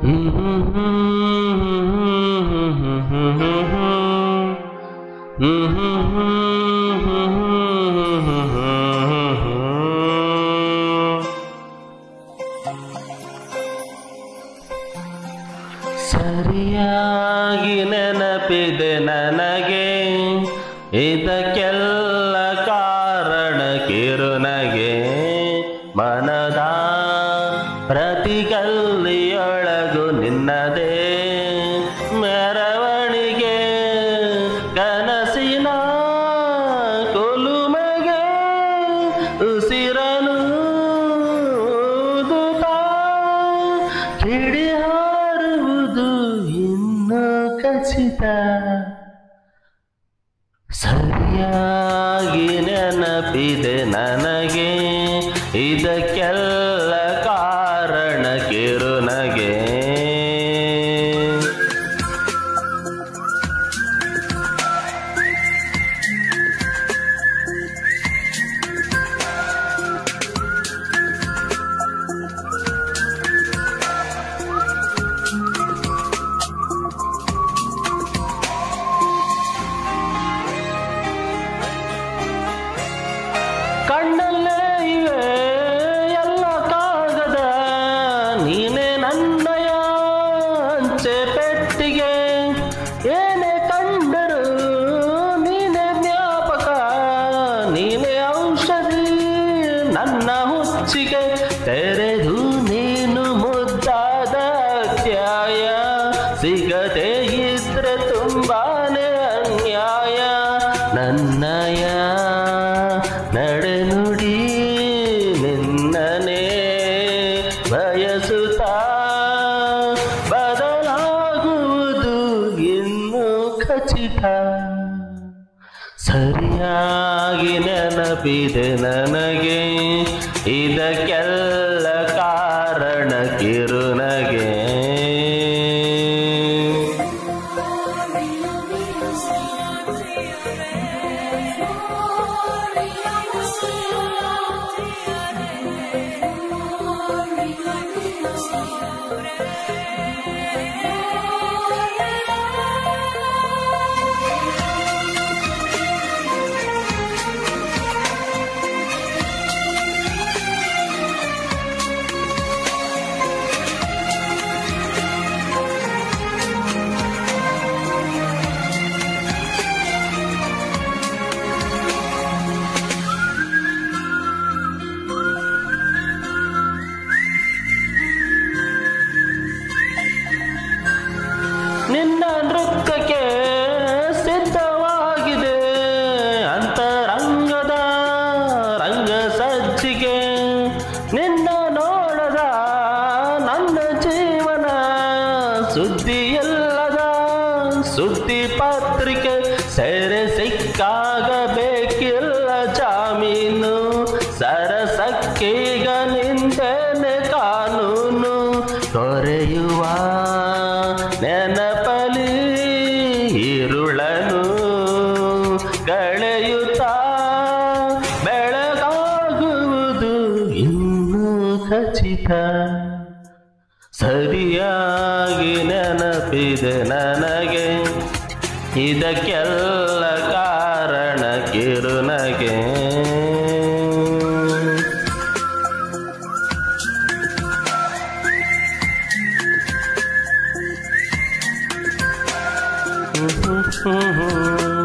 ಸರಿಯಾಗಿ ನೆನಪಿದೆ ನನಗೆ ಇದಕ್ಕೆಲ್ಲ ಕಾರಣ ಕಿರುನಗೆ ಮನದ ಪ್ರತಿಗಲ್ಲಿಯೊಳಗು ನಿನ್ನದೇ ಮೆರವಣಿಗೆ ಕನಸಿನ ಕೊಲುಮೆಗೆ ಉಸಿರನು ಊದುತ್ತಾ ಕಿಡಿ ಹಾರುವುದು ಇನ್ನು ಖಚಿತ ಸರಿಯಾಗಿ ನೆನಪಿದೆ ನನಗೆ ಇದಕ್ಕೆಲ್ಲ ಕಾರಣ ಕಿರುನಗೆ ಕಣ್ಣಲ್ಲೇ ಇವೆ ಎಲ್ಲ ಕಾಗದ ನೀನೇ ನನ್ನಯ ಅಂಚೆ ಪೆಟ್ಟಿಗೆ ಏನೇ ಕಂಡರು ನೀನೇ ಜ್ಞಾಪಕ ನೀನೇ ಔಷಧಿ ನನ್ನ ಹುಚ್ಚಿಗೆ ತೆರೆದು ನೀನು ಮುದ್ದಾದ ಅಧ್ಯಾಯ ಸಿಗದೆ ಇದ್ರೆ ತುಂಬಾನೇ ಅನ್ಯಾಯ ನನ್ನಯ ನಡೆನುಡಿ ನಿನ್ನನೇ ಬಯಸುತ್ತಾ ಬದಲಾಗುವುದು ಇನ್ನು ಖಚಿತ ಸರಿಯಾಗಿ ನೆನಪಿದೆ ನನಗೆ ಇದಕ್ಕೆಲ್ಲ ಕಾರಣ ಕಿರುನಗೆ ನಿನ್ನ ನೃತ್ಯಕ್ಕೆ ಸಿದ್ಧವಾಗಿದೆ ಅಂತರಂಗದ ರಂಗ ಸಜ್ಜಿಗೆ ನಿನ್ನ ನೋಡದ ನನ್ನ ಜೀವನ ಸುದ್ದಿಯಿಲ್ಲದ ಸುದ್ದಿ ಪತ್ರಿಕೆ ಸೆರೆ ಸಿಕ್ಕಾಗ ಬೇಕಿಲ್ಲ ಜಾಮೀನು ಸರಸಕ್ಕೀಗ ನಿಂತೇನೆ ಕಾನೂನು ತೊರೆಯುವ ನೆನಪಲಿ ഇരുളನು ಕಳೆಯುತ್ತಾ ಬೆಳಗಾಗುವುದು ಇನ್ನೂ ಖಚಿತ ಸರಿಯಾಗಿ ನೆನಪಿದೆ ನನಗೆ ಇದಕ್ಕೆಲ್ಲ ಕಾರಣ ಕಿರುನಗೆ ಹ್ಮ್ ಹ್ಮ್ ಹ್ಮ್